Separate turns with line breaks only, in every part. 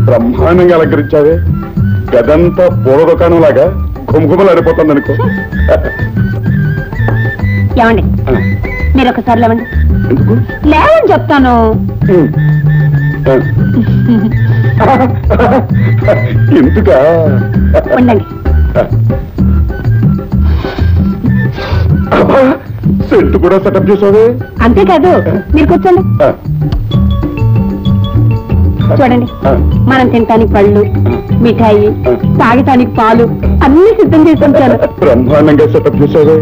బ్రహ్మాండంగా అలంకరించావే గదంతా పూల దుకాణం లాగా గుమగుమలు ఆడిపోతుంది అనుకో
ఏమండి మీరు ఒకసారి లేవండి
ఎందుకు
లేవని చెప్తాను
ఎందుకా
ఉండండి
అబ్బా, సెట్ కూడా సెటప్ చేసావే
అంతేకాదు మీరు కూర్చోండి
ఆ,
చూడండి
ఆ,
మనం తినటానికి పళ్ళు మిఠాయి తాగటానికి పాలు అన్ని సిద్ధం చేసి ఉంచాను
బ్రహ్మాండంగా సెటప్ చేసావే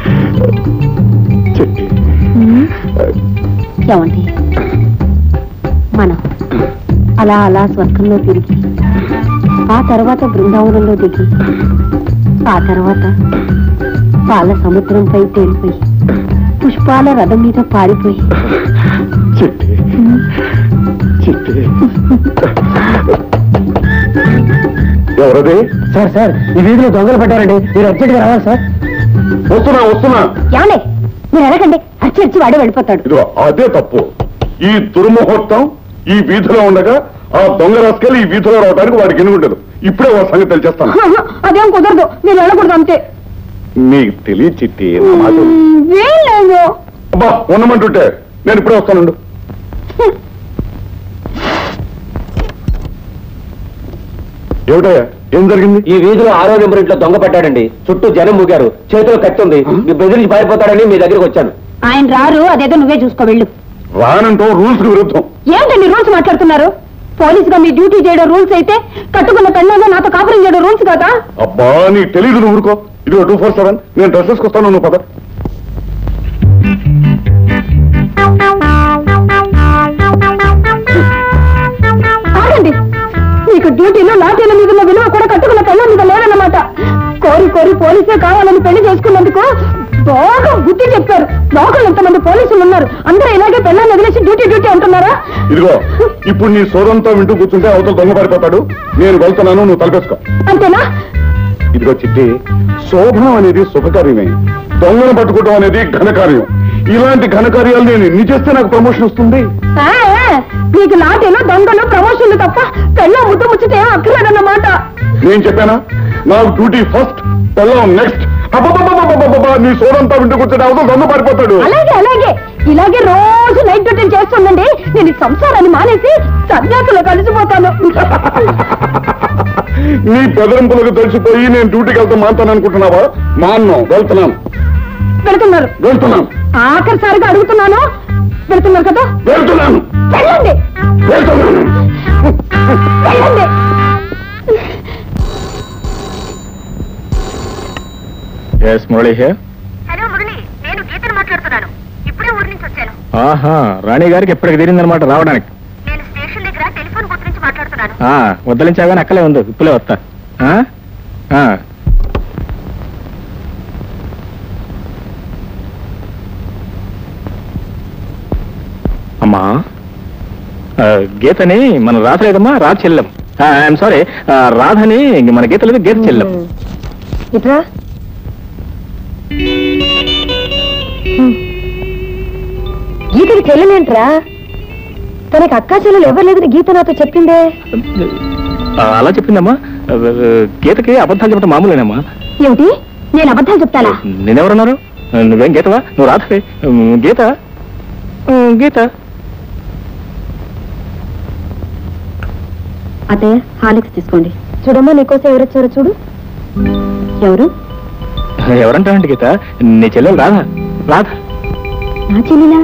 చెట్టి
ఏమండి మనం అలా అలా స్వర్గంలో తిరిగి ఆ తర్వాత బృందావనంలో దిగి ఆ తర్వాత పాల సముద్రంపై తేలిపోయి పుష్పాల రథం మీద పారిపోయి
చిట్టి చిట్టి ఎవరది
సార్ సార్ ఈ వీధిలో దొంగలు పట్టారండి మీరు అర్జెంట్గా రావాలి సార్
వస్తున్నా వస్తున్నా
ఏమండి మీరు ఎలాగండి అచ్చి అచ్చి వాడే వెళ్ళిపోతాడు
ఇదిగో అదే తప్పు ఈ దుర్ముహూర్తం ఈ వీధిలో ఉండగా ఆ దొంగ రాసుకెళ్ళి ఈ వీధిలో రావడానికి వాడికి ఎన్నుకుంటదు ఇప్పుడే వాడి సంగతి తెలిచేస్తాను
అదేం కుదరదు మీరు వెళ్ళకూడదు అంతే
నీకు తెలియ చిట్టి నా మాట విను.
వీళ్ళేమో
అబ్బా ఉండమంటుంటే నేను ఇప్పుడే వస్తానుండు ఏమిటయ్యా ఏం జరిగింది
ఈ వీధిలో ఆరో నెంబర్ ఇంట్లో దొంగ పట్టాడండి చుట్టూ జనం మూగారు చేతిలో కత్తి ఉంది మీ బెదిరించి పారిపోతాడని మీ దగ్గరికి వచ్చాను
ఆయన రారు అదేదో నువ్వే చూసుకో వెళ్ళు
రానంటూ రూల్స్ కి విరుద్ధం
ఏంటండి రూల్స్ మాట్లాడుతున్నారు పోలీసుగా మీ డ్యూటీ చేయడం రూల్స్ అయితే కట్టుకున్న పెళ్ళగా నాతో కాపురం చేయడం రూల్స్ కదా
అబ్బా నీకు తెలియదు నువ్వు ఊరుకో ఇది టూ ఫోర్ సెవెన్ నేను డ్రెస్సెస్కి వస్తాను నువ్వు పద
ఆగండి మీకు డ్యూటీలో లాఠీల మీద ఉన్న విలువ కూడా కట్టుకున్న పెళ్ళ మీద లేదన్నమాట కోరి కోరి పోలీసే కావాలని పెళ్లి చేసుకున్నందుకు బాగా బుద్ధి చెప్పారు లోకల్ ఎంతమంది పోలీసులు ఉన్నారు అందరూ ఇలాగే పెళ్ళాన్ని వదిలేసి డ్యూటీ డ్యూటీ అంటున్నారా
ఇదిగో ఇప్పుడు నీ సోదంతా వింటూ కూర్చుంటే అవతల దొంగ పడిపోతాడు నేను వెళ్తున్నాను నువ్వు తలపేసుకో
అంతేనా
ఇదిగో చిట్టి శోభనం అనేది శుభకార్యమే దొంగను పట్టుకోవడం అనేది ఘనకార్యం ఇలాంటి ఘనకార్యాలు నేను ఎన్ని చేస్తే నాకు ప్రమోషన్ వస్తుంది
ఆ, ఆ, మీకు లాఠీలు దొంగలు ప్రమోషన్లు తప్ప పెళ్ళ ముట్టు ముచ్చితే ఏం అక్కర్లేదన్నమాట
నేను చెప్పానా నాకు డ్యూటీ ఫస్ట్ పెళ్ళం నెక్స్ట్ నీ సోదంతా వింటూ కూర్చుంటే అవతల దొంగ పడిపోతాడు
అలాగే అలాగే ఇలాగే రోజు నైట్ డ్యూటీ చేస్తుండండి నేను ఈ సంసారాన్ని మానేసి సన్యాసులో కలిసిపోతాను
నీ బెదరింపులకు తెలిసిపోయి నేను డ్యూటీకి వెళ్తా మానుతాను అనుకుంటున్నావా మాన్ను వెళ్తున్నాను
వెళ్తున్నారు
వెళ్తున్నాను
ఆఖరిసారిగా అడుగుతున్నాను వెళ్తున్నారు కదా
వెళ్తున్నాను
వెళ్ళండి
వెళ్తున్నాను
వెళ్ళండి
yes Murali here
hello Murali నేను గీతను మాట్లాడుతున్నాను ఇప్పుడే ఊరి నుంచి వచ్చాను
ఆహా రాణి గారికి ఎప్పటికి తీరిందనమాట రావడానికి
నేను స్టేషన్ దగ్గర టెలిఫోన్ బూత్ నుంచి మాట్లాడుతున్నాను
ఆ వద్దలించాగానే అక్కలే ఉంది ఇప్పులే వస్తా ఆ? ఆ. అమ్మా ఆ, గీతని మన రాధ లేదమ్మా రాధ చెల్లెం ఐఎమ్ సారీ రాధని ఇంక మన గీత లేదు గీత చెల్లెం
ఇట్రా గీతకి చెల్లెలేంట్రా తనకి అక్కా చెల్లెలు ఎవరు లేదని గీత నాతో చెప్పిందే
ఆ, అలా చెప్పిందమ్మా ఆ, గీతకి అబద్ధాలు చెప్పడం మామూలేనమ్మా
ఏమిటి నేను అబద్ధాలు చెప్తానా
నేనెవరున్నారు నువ్వేం గీతవా నువ్వు రాధవే ఉమ్, గీత ఉమ్, గీత
అత్తయ్య హాలిక్స్ తీసుకోండి చూడమ్మా నీకోసం ఎవరు వచ్చారో చూడు ఎవరు
ఎవరంటావంటే గీత నీ చెల్లెలు రాధ రాధ
నా చెల్లెలా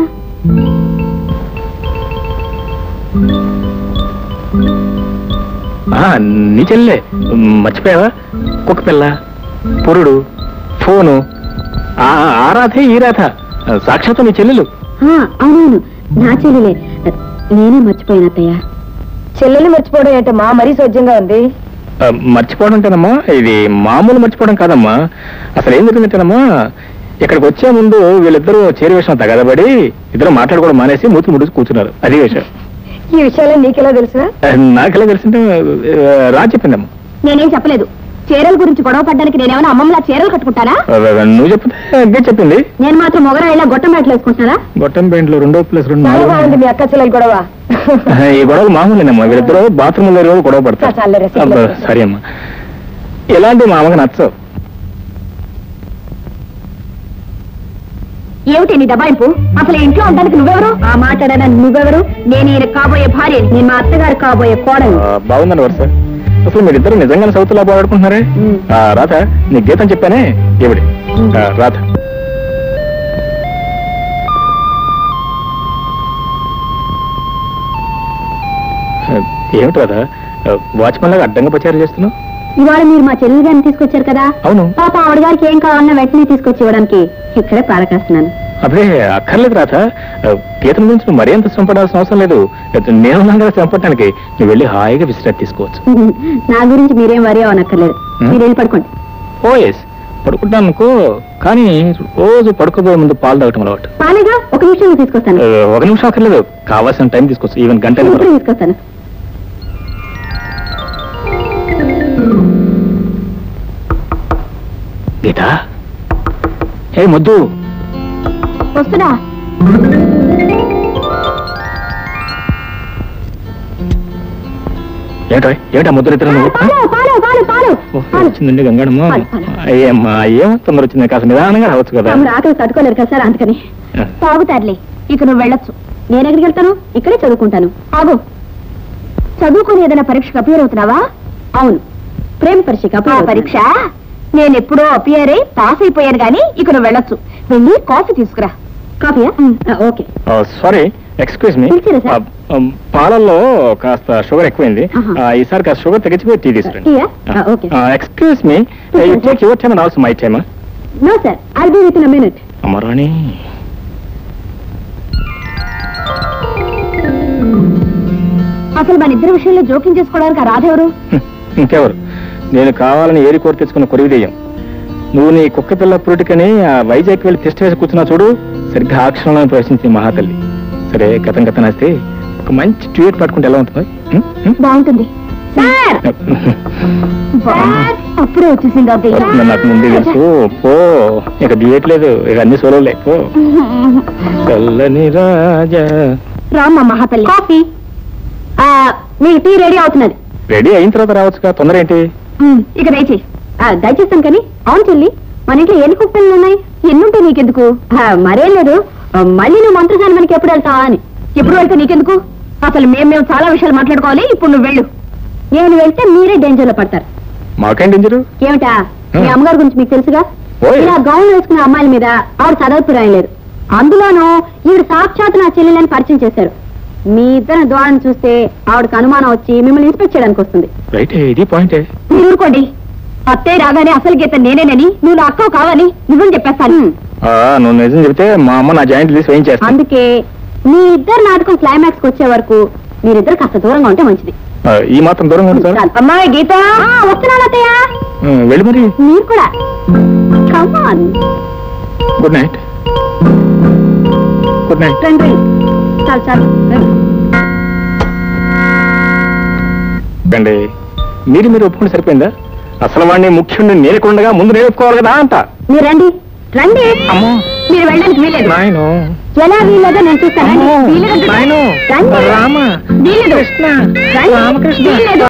ఆ, నీ చెల్లెలే ఉమ్, మర్చిపోయావా కుక్క పిల్ల పురుడు ఫోను ఆ, ఆ రాధే ఈ రాధ సాక్షాత్తు నీ చెల్లెలు
ఆ, అవునవును నా చెల్లెలే నేనే మర్చిపోయిన అత్తయ్య చెల్లెలు మర్చిపోవడం ఏంటో మా మరీ సోజ్యంగా ఉంది
ఆ, మర్చిపోవడం అంటేనమ్మా ఇది మామూలు మర్చిపోవడం కాదమ్మా అసలు ఏం జరిగిందంటేనమ్మా ఇక్కడికి వచ్చే ముందు వీళ్ళిద్దరూ చేరి విషయం తగదబడి ఇద్దరు మాట్లాడుకోవడం మానేసి మూతి ముడిచి కూర్చున్నారు అది విషయం
ఈ విషయాలు నీకెలా తెలుసా
ఆ, నాకెలా తెలిసింటే ఆ, రా చెప్పిందమ్మా
నేనేం చెప్పలేదు చీరల గురించి గొడవ పడ్డానికి నేనేమైనా అమ్మమ్మలా చీరలు కట్టుకుంటానా
నువ్వు చెప్తే అగ్గే చెప్పింది
నేను మాత్రం మొగరాయిలా గొట్టం బయటలు వేసుకుంటున్నారా
గొట్టం పెయింట్లు రెండో ప్లస్ రెండు
చాలా
నాలుగు.
బాగుంది మీ అక్క చెల్లెలు గొడవ
ఈ గొడవ మామూలేనమ్మా వీళ్ళిద్దరు బాత్రూమ్ లో రోజు గొడవ పడతారు
చాలే రే, చాలే.
అబ్బా, సరే అమ్మా ఎలాంటి మా అమ్మకి నచ్చవు
ఏమిటి నీ దబాయింపు అసలు ఈ ఇంట్లో ఉండడానికి నువ్వెవరు ఆ మాట్లాడడానికి నువ్వెవరు నేను ఈయన కాబోయే భార్య నేను మా అత్తగారు కాబోయే కోడలు
ఆ, బాగుందండి వరుస అసలు మీరిద్దరు నిజంగానే సౌత్లో పోరాడుకుంటున్నారే
మ్.
ఆ, రాధ నీ గీతం చెప్పానే ఏమిటి ఆ, రాధ ఆ, ఏమిటి రాధ వాచ్మెన్ లాగా అడ్డంగా ప్రచారం చేస్తున్నావు
ఇవాళ మీరు మా చెల్లెలు గారిని తీసుకొచ్చారు కదా
అవును
పాప ఆవిడ గారికి ఏం కావాలన్నా వెంటనే తీసుకొచ్చి ఇవ్వడానికి ఇక్కడే పారకేస్తున్నాను
అదే అక్కర్లేదు రాధ ఆ, గీతం గురించి నువ్వు మరీ అంత శ్రమ పడాల్సిన అవసరం లేదు నేను కదా శ్రమ పడటానికి నువ్వు వెళ్ళి హాయిగా విశ్రాంతి తీసుకోవచ్చు
నా గురించి మీరేం వరి అవనక్కర్లేదు
Hmm?
మీరు వెళ్ళి పడుకోండి
ఓ ఎస్ పడుకుంటాను అనుకో కానీ రోజు పడుకోబోయే ముందు పాలు తాగటం అలవాటు
పాలేగా ఒక నిమిషంలో తీసుకొస్తాను
ఆ, ఒక నిమిషం అక్కర్లేదు కావాల్సిన టైం తీసుకోవచ్చు ఈవెన్ గంట అయినా
ఇప్పుడు
పర్వాలేదు.
తీసుకొస్తాను
గీత ఏ ముద్దు
వస్తున్నా
ఏటో ఏటా ముద్దు ఇద్దరు నువ్వు
పాలు పాలు పాలు పాలు
ఓ,
పాలు
వచ్చిందండి గంగడమ్మ
పాలు, పాలు.
అయ్యమ్మా ఏం తొందర వచ్చింది కాస్త నిదానంగా రావచ్చు కదా
తమరు ఆకలి తట్టుకోలేరు కదా సార్ అందుకని
ఆ.
తాగుతారులే ఇక నువ్వు వెళ్ళొచ్చు నేను ఎక్కడికి వెళ్తాను ఇక్కడే చదువుకుంటాను ఆగు చదువుకొని ఏదైనా పరీక్షకు అపియర్ అవుతున్నావా అవును ప్రేమ పరీక్షకు అపియర్ పరీక్ష నేను ఎప్పుడో అపియర్ అయి పాస్ అయిపోయాను గానీ ఇక నువ్వు వెళ్ళొచ్చు వెళ్ళి కాఫీ తీసుకురా కాఫీయా ఓకే
సారీ ఎక్స్క్యూజ్ మీ
పిలిచారా సార్?
పాలల్లో కాస్త షుగర్ ఎక్కువైంది
ఆహా.
ఆ, ఈసారి కాస్త షుగర్ తగ్గించిపోయి టీ తీసుకురండి
టీయా okay
excuse me you take your time and also my time
no sir I'll be within minute
అమరాణి
అసలు మన ఇద్దరి విషయంలో జోక్యం చేసుకోవడానికి ఆ రాధెవరు
హ్మ్, ఇంకెవరు నేను కావాలని ఏరి కోరి తెచ్చుకున్న కొరివిదెయ్యం నువ్వు నీ కుక్క పిల్ల పురుటికని ఆ వైజాగ్ వెళ్ళి టెస్ట్ వేసి కూర్చున్నా చూడు సరిగ్గా ఆ క్షణంలో ప్రవేశించింది మహాతల్లి సరే గతం గతం వేస్తే ఒక మంచి ట్వీట్ పట్టుకుంటే ఎలా ఉంటుంది హ్మ్? హ్మ్?
బాగుంటుంది సార్ అప్పుడే వచ్చేసింది ఆ దెయ్యం.
వస్తుందని నాకు ముందే తెలుసు పో ఇక దియట్లేదు ఇక అన్ని సోలోలే పో చల్లని రాజా
రామ్మ మహాతల్లి కాఫీ ఆ, మీ టీ రెడీ అవుతున్నది
రెడీ అయిన తర్వాత రావచ్చుగా తొందర ఏంటి
ఉమ్, ఇక దయచేయి ఆ, దయచేస్తాను కానీ అవును చెల్లి మన ఇంట్లో ఎన్ని కుక్కలు ఉన్నాయి ఎన్నుంటాయి నీకెందుకు ఆ, మరేం లేదు ఆ, మళ్ళీ నువ్వు మంత్రసాని మనకి ఎప్పుడు వెళ్తావా అని ఎప్పుడు వెళ్తే నీకెందుకు అసలు మేము మేము చాలా విషయాలు మాట్లాడుకోవాలి ఇప్పుడు నువ్వు వెళ్ళు నేను వెళ్తే మీరే డేంజర్ లో పడతారు
మాకేం డేంజరు
ఏమిటా మీ
ఆ.
అమ్మగారి గురించి మీకు తెలుసుగా
ఓయ్.
ఇలా గౌన్ వేసుకున్న అమ్మాయిల మీద ఆవిడ చదవపు రాయలేరు అందులోనూ ఈవిడ సాక్షాత్ నా చెల్లెలని పరిచయం చేశారు మీ ఇద్దరు ద్వారం చూస్తే ఆవిడకి అనుమానం వచ్చి మిమ్మల్ని ఇన్స్పెక్ట్ చేయడానికి వస్తుంది
రైట్ ఇది పాయింటే
మీరు ఊరుకోండి అత్తయ్య రాగానే అసలు గీత నేనేనని నువ్వు నా అక్కవు కావాలి నిజం చెప్పేస్తాను
ఆ, నువ్వు నిజం చెబితే మా అమ్మ నా జాయింట్ తీసి వేయం చేస్తాను
అందుకే మీ ఇద్దరు నాటకం క్లైమాక్స్ వచ్చే వరకు మీరిద్దరు కాస్త దూరంగా ఉంటే మంచిది
ఈ మాత్రం దూరం ఉంది సార్
చాలు. అమ్మాయి గీత వస్తున్నాను అత్తయ్య
వెళ్ళి మరి
మీరు కూడా come on
good night good night
రండి చాలు చాలు రండి.
అండి మీరు మీరు ఒప్పుకుంటే సరిపోయిందా అసలు వాడిని ముఖ్యుడిని నేర్కొండగా ముందు నేను ఒప్పుకోవాలి కదా అంట
మీరు రండి రండి
అమ్మో
మీరు వెళ్ళడానికి వీలేదు
నాయను
ఎలా వీలేదో నేను చూస్తాను రండి.
అమ్మో,
వీలేదంటే-
నాయను
రండి.
రామ
వీలేదు.
కృష్ణ
రండి.
రామకృష్ణ
వీలేదు.